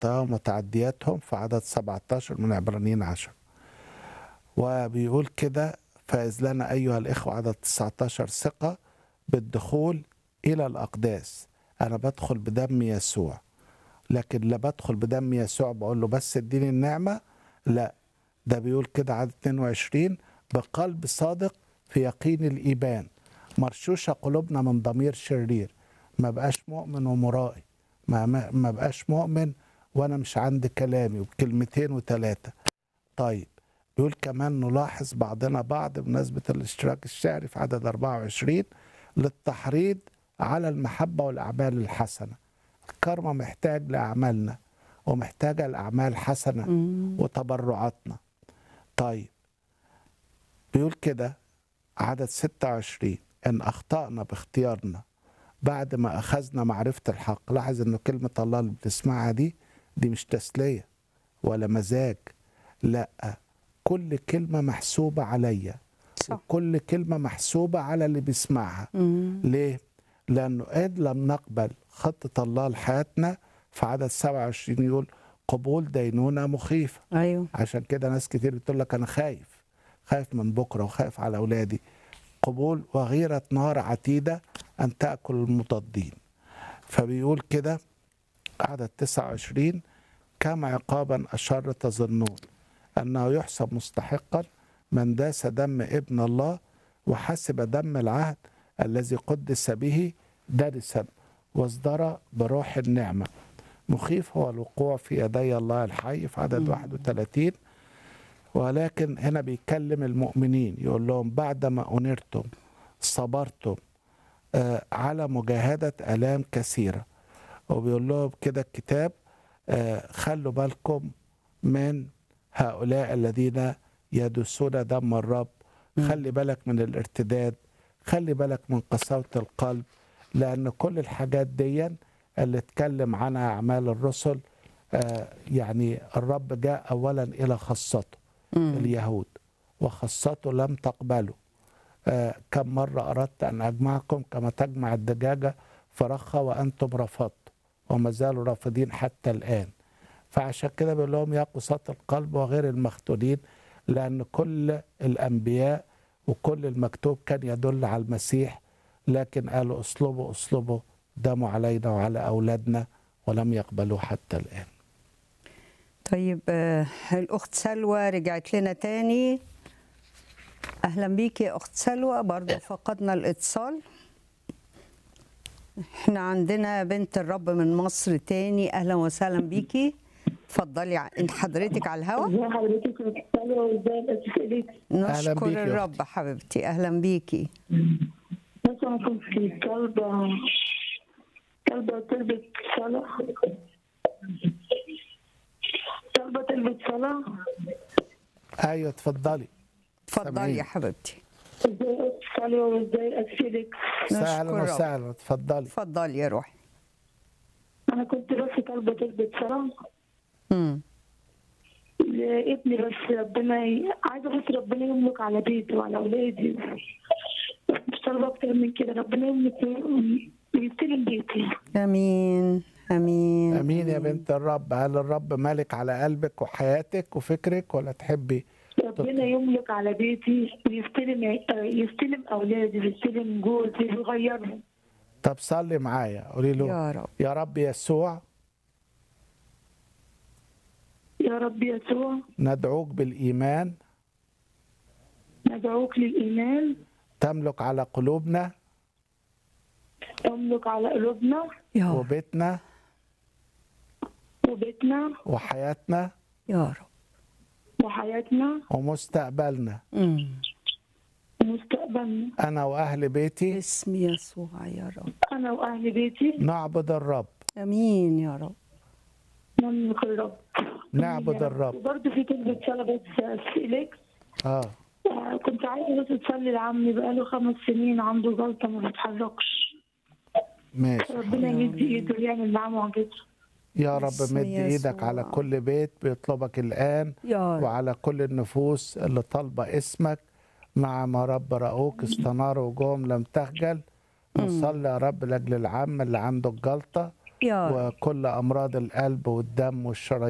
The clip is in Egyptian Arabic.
خطاياهم وتعدياتهم في عدد 17 من عبرانيين 10 وبيقول كده فإذ لنا أيها الإخوة عدد 19 ثقة بالدخول إلى الأقداس أنا بدخل بدم يسوع لكن لا بدخل بدم يسوع بقول له بس اديني النعمة لا ده بيقول كده عدد 22 بقلب صادق في يقين الإيمان مرشوشة قلوبنا من ضمير شرير ما بقاش مؤمن ومرائي ما, ما, ما بقاش مؤمن وأنا مش عندي كلامي وبكلمتين وثلاثة طيب بيقول كمان نلاحظ بعضنا بعض بمناسبة الاشتراك الشعري في عدد 24 للتحريض على المحبة والأعمال الحسنة الكرمة محتاج لأعمالنا ومحتاجة لأعمال حسنة وتبرعاتنا طيب بيقول كده عدد 26 إن أخطأنا باختيارنا بعد ما أخذنا معرفة الحق لاحظ إنه كلمة الله اللي بتسمعها دي دي مش تسلية ولا مزاج لا كل كلمة محسوبة عليا صح. وكل كلمة محسوبة على اللي بيسمعها مم. ليه؟ لأنه إذ لم نقبل خطة الله لحياتنا في عدد 27 يقول قبول دينونة مخيفة ايوه عشان كده ناس كتير بتقول لك أنا خايف خايف من بكرة وخايف على أولادي قبول وغيرة نار عتيدة أن تأكل المضادين فبيقول كده عدد 29 كم عقابا أشر تظنون أنه يحسب مستحقا من داس دم ابن الله وحسب دم العهد الذي قدس به دارسا واصدر بروح النعمة مخيف هو الوقوع في يدي الله الحي في عدد 31 ولكن هنا بيكلم المؤمنين يقول لهم بعدما أنرتم صبرتم آه، على مجاهدة آلام كثيرة وبيقول لهم كده الكتاب آه، خلوا بالكم من هؤلاء الذين يدسون دم الرب خلي بالك من الارتداد خلي بالك من قساوة القلب لأن كل الحاجات دي اللي اتكلم عنها أعمال الرسل آه، يعني الرب جاء أولا إلى خاصته اليهود وخاصته لم تقبله آه، كم مرة أردت أن أجمعكم كما تجمع الدجاجة فرخة وأنتم رفضتم وما زالوا رافضين حتى الآن فعشان كده بيقول لهم يا قساة القلب وغير المختونين لأن كل الأنبياء وكل المكتوب كان يدل على المسيح لكن قالوا اصلبوا اصلبوا دموا علينا وعلى أولادنا ولم يقبلوه حتى الآن طيب آه، الأخت سلوى رجعت لنا تاني أهلا بيكي يا أخت سلوى برضه فقدنا الاتصال احنا عندنا بنت الرب من مصر تاني أهلا وسهلا بيكي اتفضلي ع- انت حضرتك على الهوا ازي حضرتك يا دكتورة وازاي الاسئله أهلا نشكر بيكي يا الرب حبيبتي أهلا بيكي بس انا كنت طالبه طالبه تلبس صلاه طالبه تلبس صلاه أيوة اتفضلي اتفضلي سامعين. يا حبيبتي ازاي تصلي وازاي اسئلك سهلا الرب. وسهلا اتفضلي اتفضلي يا روحي انا كنت بس طالبه تلبس صلاه مم. لابني بس ربنا ي... عايزه بس ربنا يملك على بيتي وعلى اولادي مش طالبه اكتر من كده ربنا يملك ويستلم بيتي امين امين امين يا بنت الرب هل الرب مالك على قلبك وحياتك وفكرك ولا تحبي ربنا يملك على بيتي ويستلم يستلم اولادي ويستلم جوزي ويغيرهم طب صلي معايا قولي له يا رب يا رب يسوع يا رب يسوع ندعوك بالايمان ندعوك للايمان تملك على قلوبنا تملك على قلوبنا يا رب وبيتنا وبيتنا وحياتنا يا رب وحياتنا ومستقبلنا مم. ومستقبلنا انا واهل بيتي باسم يسوع يا رب انا واهل بيتي نعبد الرب امين يا رب نملك الرب نعبد الرب وبرضه في كلمة صلاة بس أسئلك اه آه، كنت عايزة بس تصلي لعمي بقاله خمس سنين عنده جلطة ما بيتحركش ماشي ربنا يمد ايده ويعمل معاه معجزة يا رب باسم مد ايدك يسوع. على كل بيت بيطلبك الان يا رب وعلى كل النفوس اللي طالبه اسمك نعم يا رب رأوك استناروا وجوههم لم تخجل نصلي يا رب لاجل العم اللي عنده الجلطه يا رب وكل امراض القلب والدم والشرايين